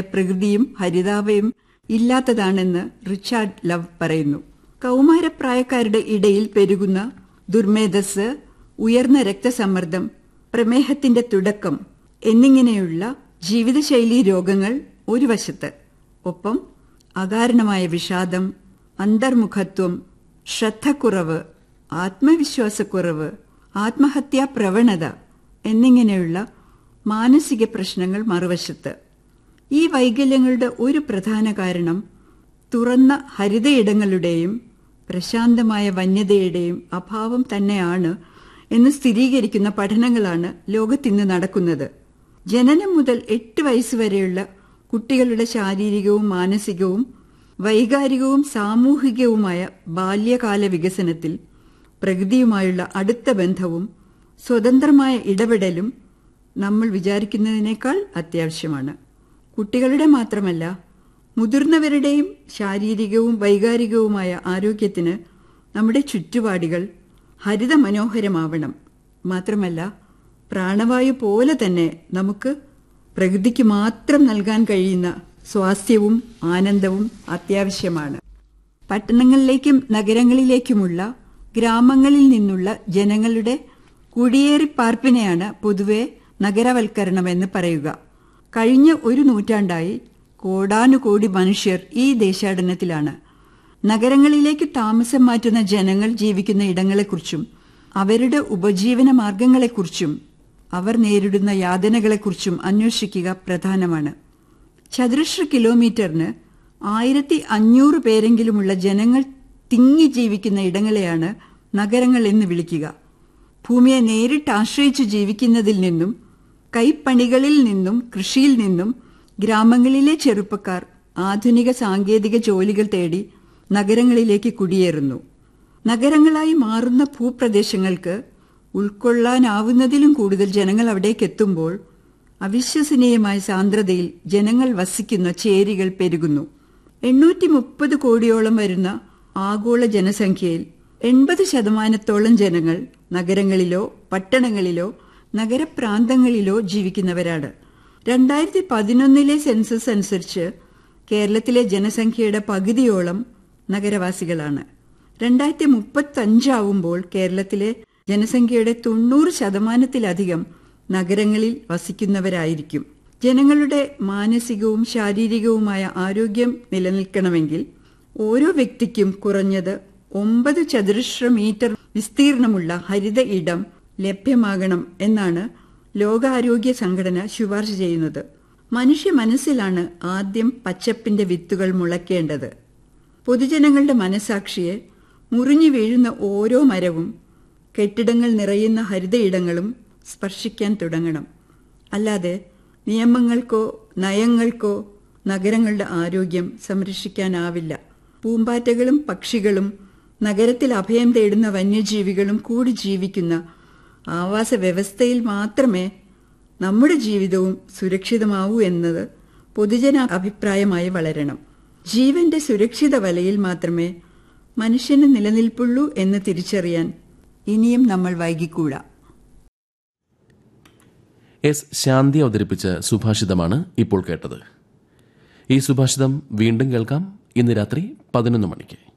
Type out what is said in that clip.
പ്രകൃതിയും ഹരിതാപയും ഇല്ലാത്തതാണെന്ന് Richard love പറയുന്നു കൗമാരപ്രായക്കാരുടെ ഇടയിൽ പെരുകുന്ന ദുർമേധസ് ഉയർന്ന രക്തസമ്മർദ്ദം പ്രമേഹത്തിന്റെ തുടക്കം എന്നിങ്ങനെയുള്ള ജീവിതശൈലീ രോഗങ്ങൾ ഒരു വശത്ത് ഒപ്പം അകാരണമായ വിഷാദം അന്തർമുഖത്വം ശ്രദ്ധക്കുറവ് ആത്മവിശ്വാസക്കുറവ് ആത്മഹത്യാ പ്രവണത എന്നിങ്ങനെയുള്ള മാനസിക പ്രശ്നങ്ങൾ മറുവശത്ത് ഈ വൈകല്യങ്ങളുടെ ഒരു പ്രധാന കാരണം തുറന്ന ഹരിതയിടങ്ങളുടെയും പ്രശാന്തമായ വന്യതയുടെയും അഭാവം തന്നെയാണ് എന്ന് സ്ഥിരീകരിക്കുന്ന പഠനങ്ങളാണ് ലോകത്തിന്ന് നടക്കുന്നത് ജനനം മുതൽ എട്ട് വയസ്സുവരെയുള്ള കുട്ടികളുടെ ശാരീരികവും മാനസികവും വൈകാരികവും സാമൂഹികവുമായ ബാല്യകാല വികസനത്തിൽ പ്രകൃതിയുമായുള്ള അടുത്ത ബന്ധവും സ്വതന്ത്രമായ ഇടപെടലും നമ്മൾ വിചാരിക്കുന്നതിനേക്കാൾ അത്യാവശ്യമാണ് കുട്ടികളുടെ മാത്രമല്ല മുതിർന്നവരുടെയും ശാരീരികവും വൈകാരികവുമായ ആരോഗ്യത്തിന് നമ്മുടെ ചുറ്റുപാടുകൾ ഹരിത മനോഹരമാവണം മാത്രമല്ല പ്രാണവായു പോലെ തന്നെ നമുക്ക് പ്രകൃതിക്ക് മാത്രം നൽകാൻ കഴിയുന്ന സ്വാസ്ഥ്യവും ആനന്ദവും അത്യാവശ്യമാണ് പട്ടണങ്ങളിലേക്കും നഗരങ്ങളിലേക്കുമുള്ള ഗ്രാമങ്ങളിൽ നിന്നുള്ള ജനങ്ങളുടെ കുടിയേറിപ്പാർപ്പിനെയാണ് പൊതുവെ നഗരവൽക്കരണമെന്ന് പറയുക കഴിഞ്ഞ ഒരു നൂറ്റാണ്ടായി കോടാനുകോടി മനുഷ്യർ ഈ ദേശാടനത്തിലാണ് നഗരങ്ങളിലേക്ക് താമസം മാറ്റുന്ന ജനങ്ങൾ ജീവിക്കുന്ന ഇടങ്ങളെക്കുറിച്ചും അവരുടെ ഉപജീവന മാർഗങ്ങളെക്കുറിച്ചും അവർ നേരിടുന്ന യാതനകളെക്കുറിച്ചും അന്വേഷിക്കുക പ്രധാനമാണ് ചതുരശ്ര കിലോമീറ്ററിന് ആയിരത്തി അഞ്ഞൂറ് പേരെങ്കിലുമുള്ള ജനങ്ങൾ തിങ്ങി ജീവിക്കുന്ന ഇടങ്ങളെയാണ് നഗരങ്ങൾ എന്ന് വിളിക്കുക ഭൂമിയെ നേരിട്ട് ആശ്രയിച്ച് ജീവിക്കുന്നതിൽ നിന്നും കൈപ്പണികളിൽ നിന്നും കൃഷിയിൽ നിന്നും ഗ്രാമങ്ങളിലെ ചെറുപ്പക്കാർ ആധുനിക സാങ്കേതിക ജോലികൾ തേടി നഗരങ്ങളിലേക്ക് കുടിയേറുന്നു നഗരങ്ങളായി മാറുന്ന ഭൂപ്രദേശങ്ങൾക്ക് ഉൾക്കൊള്ളാനാവുന്നതിലും കൂടുതൽ ജനങ്ങൾ അവിടേക്ക് എത്തുമ്പോൾ അവിശ്വസനീയമായ സാന്ദ്രതയിൽ ജനങ്ങൾ വസിക്കുന്ന ചേരികൾ പെരുകുന്നു എണ്ണൂറ്റി മുപ്പത് കോടിയോളം വരുന്ന ആഗോള ജനസംഖ്യയിൽ എൺപത് ശതമാനത്തോളം ജനങ്ങൾ നഗരങ്ങളിലോ പട്ടണങ്ങളിലോ നഗരപ്രാന്തങ്ങളിലോ ജീവിക്കുന്നവരാണ് രണ്ടായിരത്തി പതിനൊന്നിലെ സെൻസസ് അനുസരിച്ച് കേരളത്തിലെ ജനസംഖ്യയുടെ പകുതിയോളം നഗരവാസികളാണ് രണ്ടായിരത്തി മുപ്പത്തഞ്ചാവുമ്പോൾ കേരളത്തിലെ ജനസംഖ്യയുടെ തൊണ്ണൂറ് ശതമാനത്തിലധികം നഗരങ്ങളിൽ വസിക്കുന്നവരായിരിക്കും ജനങ്ങളുടെ മാനസികവും ശാരീരികവുമായ ആരോഗ്യം നിലനിൽക്കണമെങ്കിൽ ഓരോ വ്യക്തിക്കും കുറഞ്ഞത് ഒമ്പത് ചതുരശ്ര മീറ്റർ വിസ്തീർണമുള്ള ഹരിത ഇടം ലഭ്യമാകണം എന്നാണ് ലോകാരോഗ്യ സംഘടന ശുപാർശ ചെയ്യുന്നത് മനുഷ്യ മനസ്സിലാണ് ആദ്യം പച്ചപ്പിന്റെ വിത്തുകൾ മുളയ്ക്കേണ്ടത് പൊതുജനങ്ങളുടെ മനസാക്ഷിയെ മുറിഞ്ഞു വീഴുന്ന ഓരോ മരവും കെട്ടിടങ്ങൾ നിറയുന്ന ഹരിതയിടങ്ങളും സ്പർശിക്കാൻ തുടങ്ങണം അല്ലാതെ നിയമങ്ങൾക്കോ നയങ്ങൾക്കോ നഗരങ്ങളുടെ ആരോഗ്യം സംരക്ഷിക്കാനാവില്ല പൂമ്പാറ്റകളും പക്ഷികളും നഗരത്തിൽ അഭയം തേടുന്ന വന്യജീവികളും കൂടി ജീവിക്കുന്ന ആവാസ വ്യവസ്ഥയിൽ മാത്രമേ നമ്മുടെ ജീവിതവും സുരക്ഷിതമാവൂ എന്നത് പൊതുജന അഭിപ്രായമായി വളരണം ജീവന്റെ സുരക്ഷിത വലയിൽ മാത്രമേ മനുഷ്യന് നിലനിൽപ്പുള്ളൂ എന്ന് തിരിച്ചറിയാൻ ഇനിയും നമ്മൾ വൈകിക്കൂടാ എസ് ശാന്തി അവതരിപ്പിച്ച സുഭാഷിതമാണ് ഇപ്പോൾ കേട്ടത് ഈ സുഭാഷിതം വീണ്ടും കേൾക്കാം ഇന്ന് രാത്രി പതിനൊന്ന് മണിക്ക്